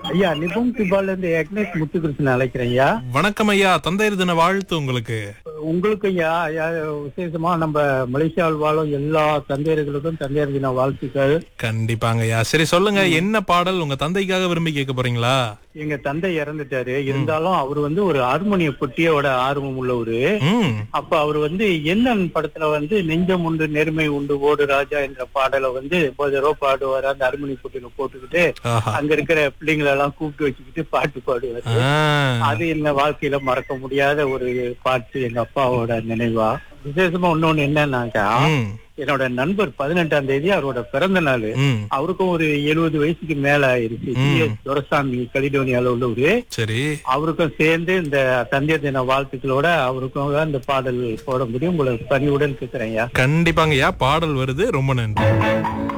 ஐயா நிபும் திபால இருந்து எக்னேஷ் முத்துகிருஷ்ணன் அழைக்கிறேன் ஐயா வணக்கம் ஐயா தந்தையர் தின வாழ்த்து உங்களுக்கு உங்களுக்கு ஐயா ஐயா, விசேஷமா நம்ம மலேசியாவில் வாழும் எல்லா தந்தையர்களுக்கும் தந்தையர் தின வாழ்த்துக்கள் கண்டிப்பாங்க ஐயா சரி சொல்லுங்க என்ன பாடல் உங்க தந்தைக்காக விரும்பி கேட்க போறீங்களா எங்க தந்தை இறந்துட்டாரு இருந்தாலும் அவர் வந்து ஒரு ஹார்மோனிய பொட்டியோட ஆர்வம் உள்ளவரு ம் அப்ப அவர் வந்து என்னன் படத்துல வந்து நெஞ்சம் உண்டு நேர்மை உண்டு ஓடு ராஜா என்ற பாடலை வந்து போதரோ பாடுவாரு அந்த ஹார்மோனிய பொட்டியில போட்டுக்கிட்டு ஆஹா அங்க இருக்கிற பிள்ளைங்களை எல்லாம் கூப்பிட்டு வச்சுக்கிட்டு பாட்டு பாடுவாரு ஆ, அது என்ன வாழ்க்கையில மறக்க முடியாத ஒரு பாட்டு எங்க அப்பாவோட நினைவா விசேஷமா இன்னொன்னு என்னன்னாக்கா ம், என்னோட நண்பர் பதினெட்டாம் தேதி அவரோட பிறந்த நாள் ம், அவருக்கும் ஒரு எழுபது வயசுக்கு மேல ஆயிருச்சு ம். சி எஸ் துரசாமி கலிடோனியால உள்ளவரு சரி அவருக்கும் சேர்ந்து இந்த தந்தையர் தின வாழ்த்துக்களோட அவருக்கும் இந்த பாடல் போட முடியும் உங்களை பணிவுடன் கேட்கிறேன் கண்டிப்பாங்க ஐயா பாடல் வருது ரொம்ப நன்றி